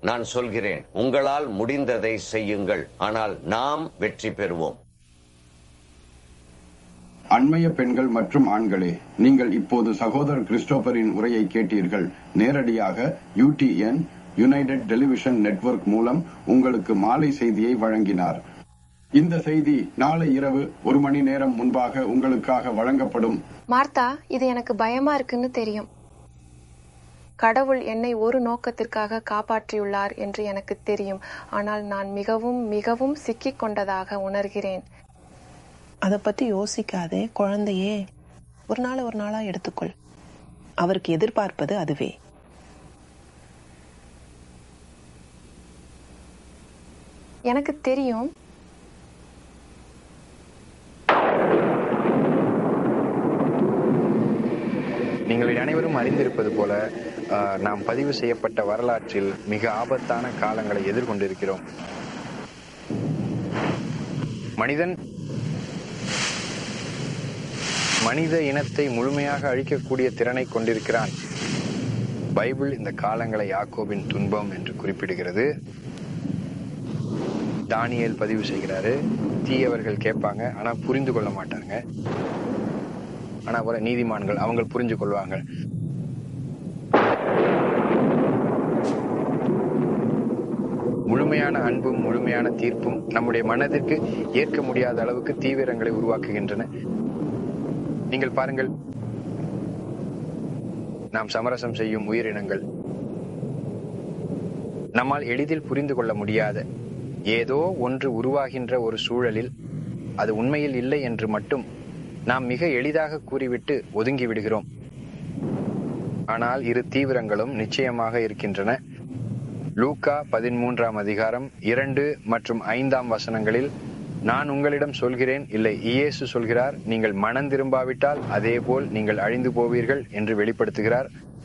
நான் சொல்கிறேன் உங்களால் முடிந்ததை செய்யுங்கள் ஆனால் நாம் வெற்றி பெறுவோம் அண்மைய பெண்கள் மற்றும் ஆண்களே நீங்கள் இப்போது சகோதரர் கிறிஸ்டோபரின் உரையை கேட்டீர்கள் நேரடியாக யூடிஎன் யுனைடெட் டெலிவிஷன் நெட்வொர்க் மூலம் உங்களுக்கு மாலை செய்தியை வழங்கினார் இந்த செய்தி நாளை இரவு ஒரு மணி நேரம் முன்பாக உங்களுக்காக வழங்கப்படும் மார்த்தா இது எனக்கு பயமா இருக்குன்னு தெரியும் கடவுள் என்னை ஒரு நோக்கத்திற்காக காப்பாற்றியுள்ளார் என்று எனக்கு தெரியும் ஆனால் நான் மிகவும் மிகவும் சிக்கிக் கொண்டதாக உணர்கிறேன் அதை பத்தி யோசிக்காதே குழந்தையே ஒரு நாள் ஒரு நாளா எடுத்துக்கொள் அவருக்கு எதிர்பார்ப்பது அதுவே எனக்கு தெரியும் நீங்கள் அனைவரும் அறிந்திருப்பது போல ஆஹ், நாம் பதிவு செய்யப்பட்ட வரலாற்றில் மிக ஆபத்தான காலங்களை எதிர்கொண்டிருக்கிறோம் மனிதன் மனித இனத்தை முழுமையாக அழிக்கக்கூடிய திறனை கொண்டிருக்கிறான் பைபிள் இந்த காலங்களை யாக்கோபின் துன்பம் என்று குறிப்பிடுகிறது தானியேல் பதிவு செய்கிறாரு தீயவர்கள் கேட்பாங்க ஆனா புரிந்து கொள்ள மாட்டாங்க ஆனா வர நீதிமான்கள் அவங்க புரிஞ்சு கொள்வாங்க முழுமையான அன்பும் முழுமையான தீர்ப்பும் நம்முடைய மனதிற்கு ஏற்க முடியாத அளவுக்கு தீவிரங்களை உருவாக்குகின்றன நீங்கள் பாருங்கள் நாம் சமரசம் செய்யும் உயிரினங்கள் நம்மால் எளிதில் புரிந்து கொள்ள முடியாத ஏதோ ஒன்று உருவாகின்ற ஒரு சூழலில் அது உண்மையில் இல்லை என்று மட்டும் நாம் மிக எளிதாக கூறிவிட்டு ஒதுங்கி விடுகிறோம் ஆனால் இரு தீவிரங்களும் நிச்சயமாக இருக்கின்றன லூக்கா பதிமூன்றாம் அதிகாரம் இரண்டு மற்றும் ஐந்தாம் வசனங்களில் நான் உங்களிடம் சொல்கிறேன் இல்லை இயேசு சொல்கிறார் நீங்கள் மனம் திரும்பாவிட்டால் அதேபோல் நீங்கள் அழிந்து போவீர்கள் என்று வெளிப்படுத்துகிறார்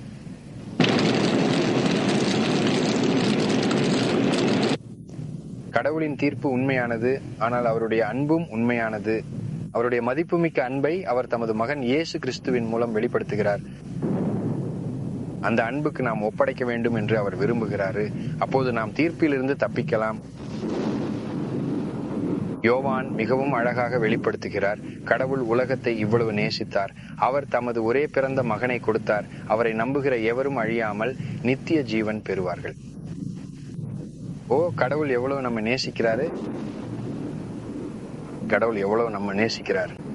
கடவுளின் தீர்ப்பு உண்மையானது ஆனால் அவருடைய அன்பும் உண்மையானது அவருடைய மதிப்புமிக்க அன்பை அவர் தமது மகன் இயேசு கிறிஸ்துவின் மூலம் வெளிப்படுத்துகிறார் அந்த அன்புக்கு நாம் ஒப்படைக்க வேண்டும் என்று அவர் விரும்புகிறாரு அப்போது நாம் தீர்ப்பிலிருந்து தப்பிக்கலாம் யோவான் மிகவும் அழகாக வெளிப்படுத்துகிறார் கடவுள் உலகத்தை இவ்வளவு நேசித்தார் அவர் தமது ஒரே பிறந்த மகனை கொடுத்தார் அவரை நம்புகிற எவரும் அழியாமல் நித்திய ஜீவன் பெறுவார்கள் ஓ கடவுள் எவ்வளவு நம்ம நேசிக்கிறாரு கடவுள் எவ்வளவு நம்ம நேசிக்கிறார்